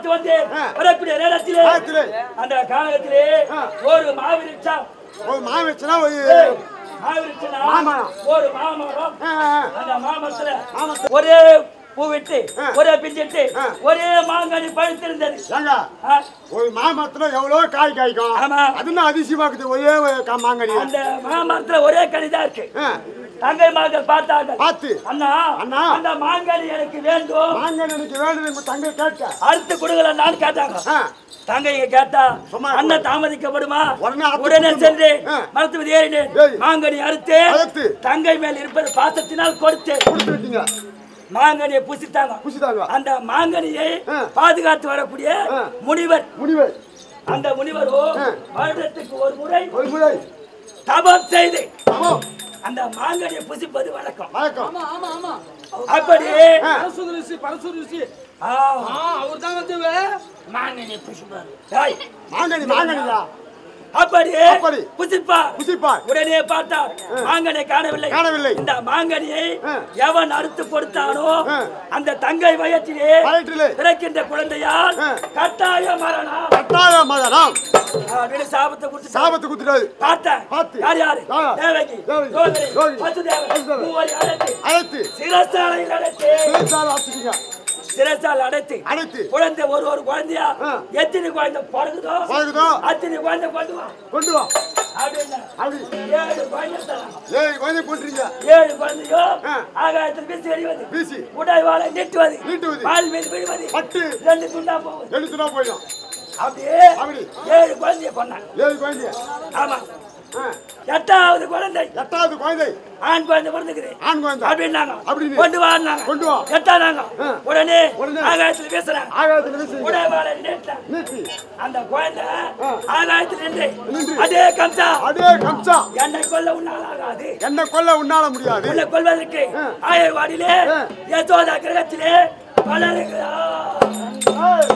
புறப்பட்டு வந்தேன் ஆ. வரக்கூடிய நேரத்திலே நேரத்திலே. அந்த காலகத்திலே ஆ. ஒரு மாவிருச்சம் ஒரு மாமிச்சனா ஒரு மாவிருச்சனா மாமரம். ஒரு மாமரம் ஆ, ஆ, அந்த மாமரத்துல மாமரத்துல. ஒரே பூ விட்டு ஆ. ஒரே பிஞ்சிட்டு ஆ. ஒரே மாங்கனி பழுத்திருந்தது ஏங்க ஆ, ஒரு மாமரத்துல எவ்வளவு காய் காய்க்கும் ஆமா. அதுன்னு அதிசயமாக்குது ஒரே ஒரு கா- மாங்கனி அந்த மாமரத்துல ஒரே கனிதா இருக்கு ஆ, தங்கை மகள் பார்த்தார்கள் பார்த்து அண்ணா அண்ணா. அந்த மாங்கனி எனக்கு வேண்டும் மாங்கனி எனக்கு வேணும் உங்க தங்கை கேட்க அறுத்து கொடுக்கல நான் கேட்டாங்க ஆ, தங்கையை கேட்டா சும்மா அண்ணன் தாமதிக்கப்படுமா உடனே அறுத்து உடனே கொடுக்கணும். சென்று ஆ. மரத்து மீது ஏறினேன் ஏய். மாங்கனி அறுத்து அறுத்து. தங்கை மேல் இருப்பது பாசத்தினால் கொடுத்து கொடுத்து விட்டீங்க மாங்கனியை புசித்தாங்க குசிதாங்க அந்த மாங்கனியை ஆ. பாதுகாத்து வரக்கூடிய ஆ. முனிவர் முடிவு அந்த முனிவரோ ஆ. வருடத்துக்கு ஒரு முறை ஒரு முறை தபம் செய்து ஆமா அந்த மாங்கனியை புசிப்பது வழக்கம் வணக்கம் ஆமா ஆமா ஆமா அப்படி ஆ. பரசு ரிஷி பரசு ரிஷி ஆ, ஆ அவர் தான் வந்து மாங்கனி புஷ்பாரு டேய், மாங்கனி மாங்கனியா அப்படி அப்படி. புசிப்பார் குசிப்பார் உடனே பார்த்தார் மாங்கனை காணவில்லை காணவில்லை. இந்த மாங்கனியை ஆ. எவன் அறுத்து கொடுத்தானோ ஆ. அந்த தங்கை வயற்றிலே வயிற்றிலே பிறக்கின்ற குழந்தையால் ஆ. கட்டாய மரணம் கட்டாய மதனம் அப்படின்னு சாபத்தை கொடுத்து சாபத்து குத்துறாரு பார்த்தேன் பார்த்து. யார் யாரு யார்? தேவகி தேவகி. ரோகிணி ரோகிணி. வசுதேவன் வசுதேவன். மூவரை அழைத்து அழைத்து சிரசாலையில் அடைத்து பேசால அடிச்சிட்டீங்க சிரசால் அடைத்து அழைத்து குழந்தை ஒரு ஒரு குழந்தையா ஆ. எத்தனை குழந்தை பிறகுதோ பழகுதோ அத்தனை குழந்தை கொண்டு வா கொண்டு வா அப்படின்னு அப்படி ஏழு குழந்தை தராங்க. ஏய் குழந்தை கொண்டுறீங்க ஏழு குழந்தையோ ஆ. ஆகாயத்தில் வீசி எறிவது வீசி உடல் வாழை நீட்டுவது நீட்டுவது. பால் மீது விழுவது பட்டு ரெண்டு துண்டா போவது எழுத்துனா போயிடும் அப்படியே அப்படி ஏழு குழந்தைய கொண்டாங்க ஏழு குழந்தை ஆமா ஆ, எட்டாவது குழந்தை எட்டாவது குழந்தை ஆண் குழந்தை பிறந்துக்குது ஆண் குழந்தை அப்படின்னாங்க அப்படின்னு. கொண்டு வாங்க கொண்டு வா. எட்டானாங்க ஆ. உடனே உடனே. ஆகாயத்தில் வீசுறாங்க ஆகாயத்தில் வீசுறீங்க உடல் வாழை நீட்டாங்க நீட்டி அந்த குழந்தை ஆ. ஆகாயத்தில் நின்று நின்று. அதே கம்சா அடே கம்சா என்னை கொல்ல உன்னால் ஆகாது என்ன கொல்ல உன்னால முடியாது உன்னை கொல்வதற்கு ஆ. ஆயர்வாடியிலே ஆ. யசோதா கிரகத்திலே வளருகிறார் ஏய்,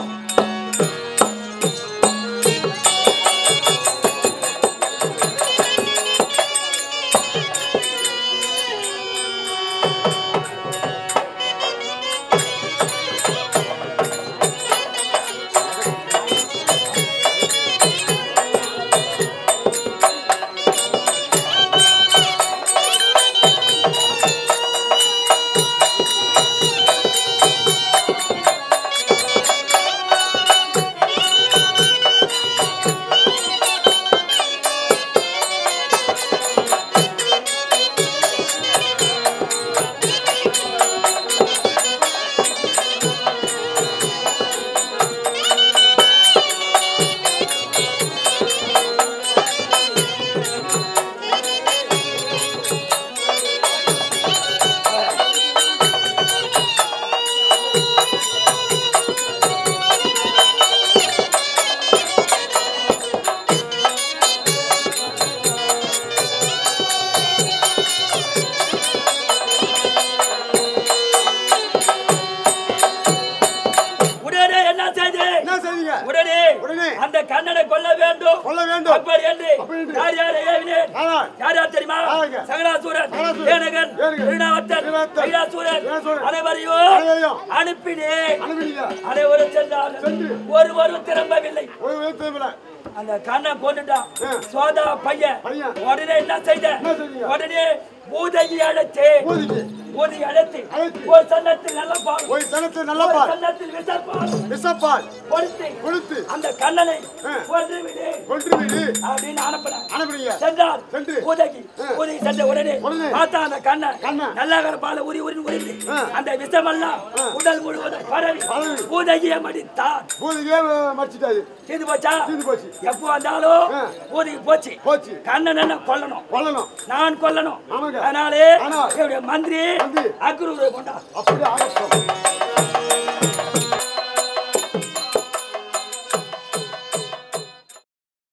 உடனே என்ன செய்து என்ன செய்வீங்க உடனே உடனே. அந்த கண்ணனை கொல்ல வேண்டும் கொல்ல வேண்டும் அப்படி என்று அப்படி என்று. யார் யாரை ஏவினேன் யார்? யார் யார் தெரியுமா யாருங்க? சகலாசூரன் சகலாசூரன், ஏனகன் ஏனகன், திருநாவத்தன் திருநாவத்தன், கைலாசூரன் கைலாசூரன், அனைவரையும் அனைவரையும் அனுப்பினேன் அனுப்பினீங்க அனைவரும் சென்றார்கள் சென்று. ஒருவரும் திரும்பவில்லை ஒரு விதத்துல அந்த கண்ணை கொண்டுட்டான் ஆ. சோதா பையன் பையன். உடனே என்ன செய்த என்ன செஞ்சீங்க? உடனே பூதகி அழைத்து ஊதிக்கு பூதகி அழைத்து அழைத்து. ஒரு சன்னத்தில் நல்ல பால் ஒரு சனத்தை நல்ல ஒரு பால் சன்னத்தில் விசப்பால் விசப்பால் கொடுத்து கொடுத்து அந்த கண்ணனை ஆ. கொன்று விடு கொன்று விடு அப்படின்னு அனுப்பினார் அனுப்புறீங்க சென்றார் சென்று. பூதகி ஆ. பூதகி சென்ற உடனே உடனே. பார்த்தா அந்த கண்ணை கண்ணன். நல்லாகர பால உரி உரி உரிந்து ஆ. அந்த விஷமெல்லாம் ஆ. உடல் முழுவதும் பரவி பரவி. பூதகியை மடித்தார் பூதிக்கே மடிச்சிட்டாரு தீர்ந்து போச்சா தீர்ந்து போச்சு. எப்போ வந்தாலும் ஆ. பூதகி போச்சு போச்சு கண்ணன் என்ன கொல்லணும் கொல்லணும் நான் கொல்லணும் ஆமாங்க. அதனாலே ஆனால் என்னுடைய மந்திரி மந்திரி. அக்ரூரை கொண்டார் அப்படி ஆகட்டும்